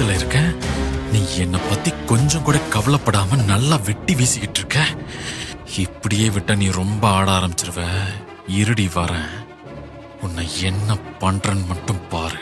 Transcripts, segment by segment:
கழுத்துல இருக்க நீ என்னை பத்தி கொஞ்சம் கூட கவலைப்படாம நல்லா வெட்டி வீசிக்கிட்டு இருக்க இப்படியே விட்டா நீ ரொம்ப ஆட ஆரம்பிச்சிருவ இருடி வரேன் உன்னை என்ன பண்றேன்னு மட்டும் பாரு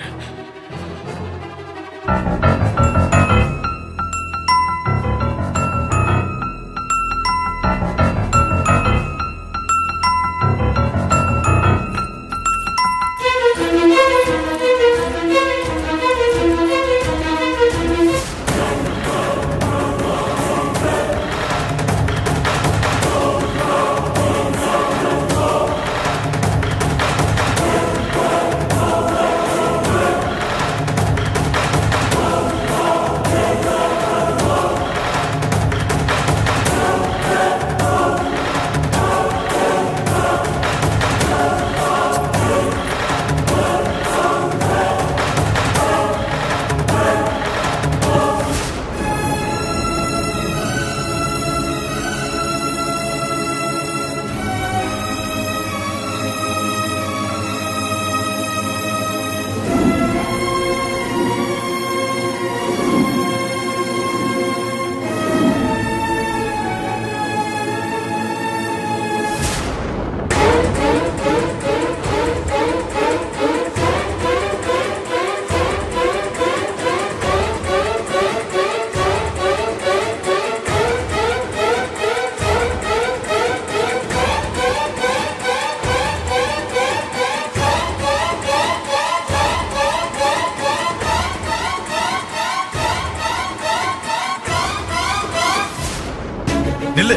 நில்லு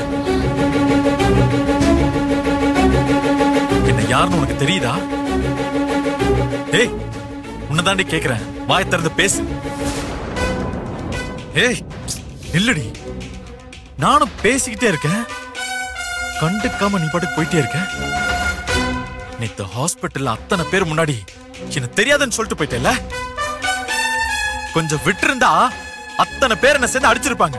என்ன யாருன்னு உனக்கு தெரியுதா ஏய் உன்னதாண்டி கேக்குறேன் வாய் திறந்து பேசு ஏய் நில்லுடி நானும் பேசிக்கிட்டே இருக்கேன் கண்டுக்காம நீ பாட்டுக்கு போயிட்டே இருக்க நேத்து ஹாஸ்பிட்டல்ல அத்தனை பேர் முன்னாடி என்ன தெரியாதுன்னு சொல்லிட்டு போயிட்டேல கொஞ்சம் விட்டிருந்தா அத்தனை பேர் என்ன சேர்ந்து அடிச்சிருப்பாங்க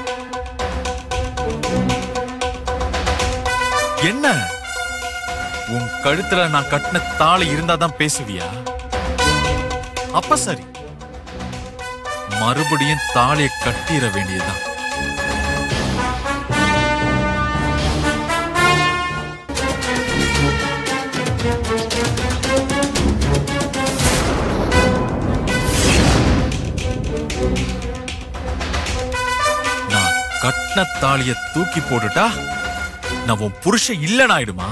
என்ன உன் கழுத்துல நான் கட்டின தாலி இருந்தாதான் பேசுவியா அப்ப சரி மறுபடியும் தாலியை கட்டிட வேண்டியதுதான் நான் கட்டின தாலிய தூக்கி போட்டுட்டா நான் உன் புருஷன் இல்லைன்னு ஆயிடுமா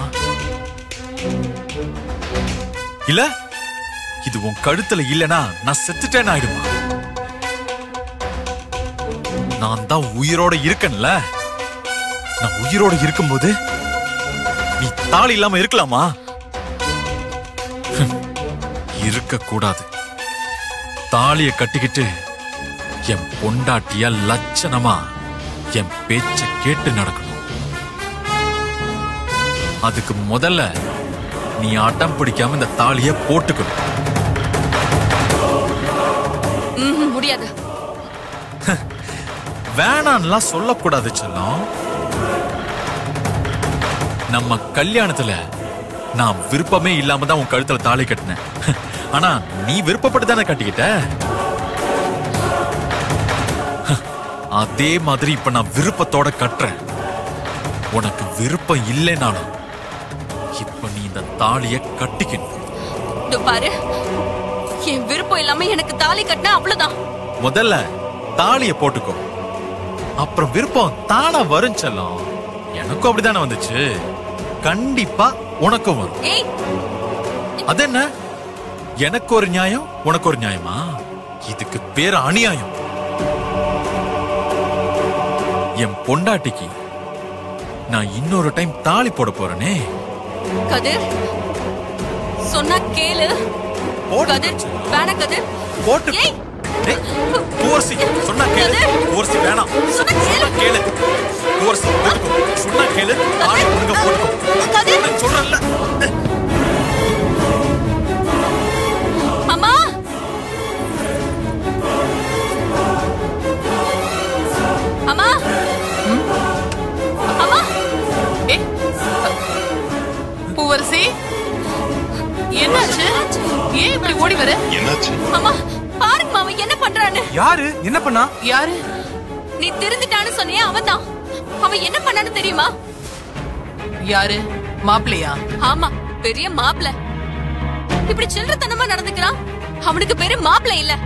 இல்ல இது உன் கழுத்துல இல்லனா நான் செத்துட்டேன்னு ஆயிடுமா நான் தான் உயிரோட இருக்கேன்ல நான் உயிரோட இருக்கும்போது நீ தாலி இல்லாம இருக்கலாமா இருக்க கூடாது தாலிய கட்டிக்கிட்டு என் பொண்டாட்டிய லட்சணமா என் பேச்ச கேட்டு நடக்கணும் அதுக்கு முதல்ல நீ அடம் பிடிக்காம இந்த தாலிய போட்டுக்கணும் ம்ஹும், முடியாது வேணான்லாம் சொல்லக்கூடாது செல்லம் நம்ம கல்யாணத்துல நான் விருப்பமே இல்லாம தான் உன் கழுத்துல தாலி கட்டினேன் ஆனா நீ விருப்பப்பட்டு தானே கட்டிக்கிட்ட அதே மாதிரி இப்ப நான் விருப்பத்தோட கட்டுறேன் உனக்கு விருப்பம் இல்லைனாலும் இப்ப நீ இந்த தாலிய கட்டிக்கணும் இதோ பாரு என் விருப்பம் இல்லாம எனக்கு தாலி கட்டினா அவ்வளவுதான் முதல்ல தாலிய போட்டுக்கோ அப்புறம் விருப்பம் தானா வரும் செல்லம் எனக்கும் அப்படிதானே வந்துச்சு கண்டிப்பா உனக்கும் வரும் ஏய் அது என்ன எனக்கு ஒரு நியாயம் உனக்கு ஒரு நியாயமா இதுக்கு பேர் அநியாயம் என் பொண்டாட்டிக்கு நான் இன்னொரு டைம் தாலி போட போறேனே கதிர் சொன்னா கேளு போட்டு கதிர் வேணா கதிர் போட்டு ஏய் டேய், துவர்சி சொன்னா கேளு துவர்சி வேணாம் சொன்னா கேளு. சொன்னா கேளு துவர்சி போட்டுக்கோ சொன்னா கேளு தாலி ஒழுங்கா போட்டுக்கோ கதிர். நான் சொல்றேன்ல அம்மா அம்மா அம்மா ஏ பூவரசி என்னாச்சு ஏன் இப்படி ஓடி வர என்னாச்சு அம்மா பாருங்கம்மா அவன் என்ன பண்றான்னு யாரு என்ன பண்ணா யாரு நீ திருந்துட்டான்னு சொன்னியே அவன்தான் அவன் என்ன பண்ணான்னு தெரியுமா யாரு மாப்பிள்ளையா ஆமா பெரிய மாப்பிள இப்படி சில்லறத்தனமா நடந்துக்கிறான் அவனுக்கு பேரு மாப்பிள இல்ல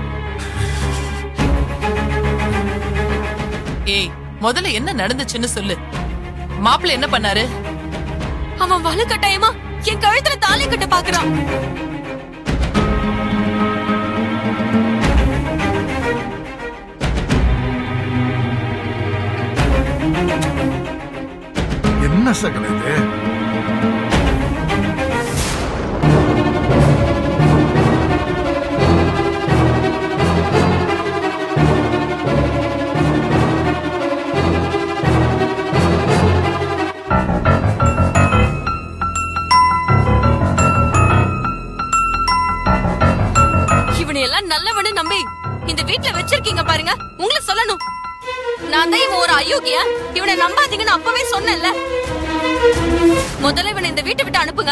ஏய் முதல்ல என்ன நடந்துச்சுன்னு சொல்லு மாப்பிள்ளை என்ன பண்ணாரு அவன் வலுக்கட்டாயமா என் கழுத்துல தாலி கட்ட பாக்குறான் என்ன சகல இது இவனை எல்லாம் நல்லவனு நம்பி இந்த வீட்ல வச்சிருக்கீங்க பாருங்க உங்களை சொல்லணும் நான் தான் இவன் ஒரு அயோக்கிய இவனை நம்பாதீங்கன்னு அப்பவே சொன்னேன்ல முதல்ல இவனை இந்த வீட்டை விட்டு அனுப்புங்க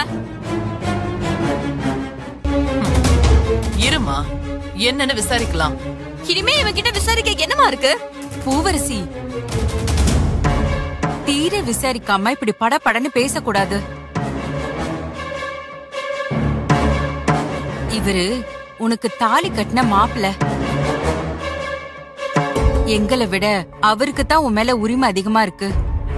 இருமா என்னன்னு விசாரிக்கலாம் இனிமே இவன் கிட்ட விசாரிக்க என்னமா இருக்கு பூவரசி தீர விசாரிக்காம இப்படி படபடன்னு பேசக்கூடாது இவரு உனக்கு தாலி கட்டின மாப்பிள எங்களை விட அவருக்கு தான் உன் மேல உரிமை அதிகமா இருக்கு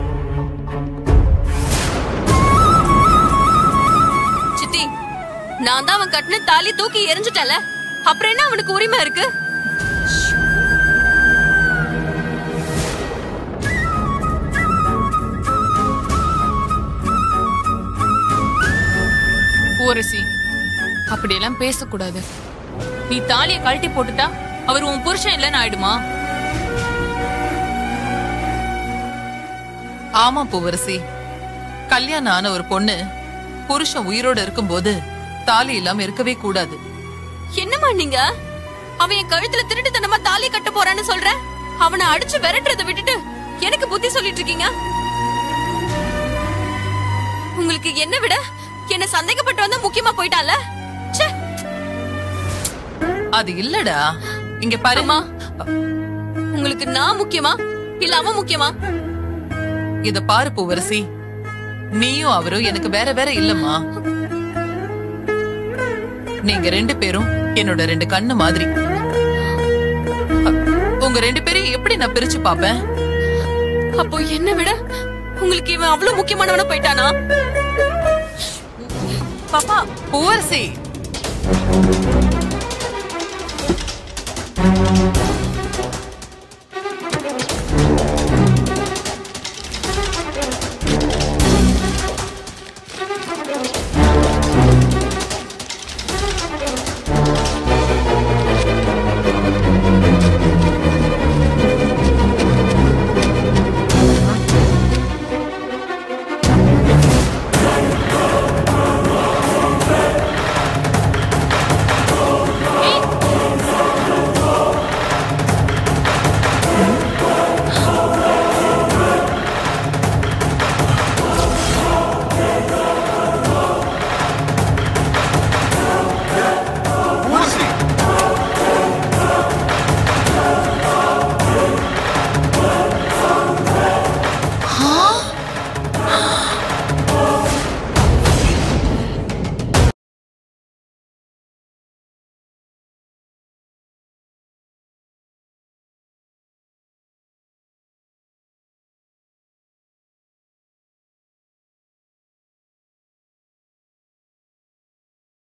சித்தி நான் தான் அவன் கட்டின தாலி தூக்கி எரிஞ்சுட்டல அப்புறம் என்ன அவனுக்கு உரிமை இருக்கு ஊரசி அப்படியெல்லாம் பேசக்கூடாது நீ தாலிய கழட்டி போட்டுட்டா அவர் உன் புருஷன் இல்லைன்னு ஆயிடுமா ஆமா பூவரசி கல்யாணம் ஆன ஒரு பொண்ணு புருஷன் உயிரோட இருக்கும்போது தாலி இல்லாம இருக்கவே கூடாது என்னம்மா நீங்க அவன் என் கழுத்துல திருட்டுத்தனமா தாலி கட்ட போறான்னு சொல்ற அவனை அடிச்சு விரட்டுறதை விட்டுட்டு எனக்கு புத்தி சொல்லிட்டு இருக்கீங்க உங்களுக்கு என்ன விட என்ன சந்தேகப்பட்டு வந்தா முக்கியமா போயிட்டால ச்சே அது இல்லடா இங்க பாரு அம்மா உங்களுக்கு நான் முக்கியமா இல்ல அவன் முக்கியமா இத பாரு பூவரசி நீயும் அவரும் எனக்கு வேற வேற இல்லம்மா நீங்க ரெண்டு பேரும் என்னோட ரெண்டு கண்ணு மாதிரி அ, உங்க ரெண்டு பேரையும் எப்படி நான் பிரிச்சு பாப்பேன் அப்போ என்ன விட உங்களுக்கு இவன் அவ்வளவு முக்கியமானவன போயிட்டானா பாப்பா பூவரசி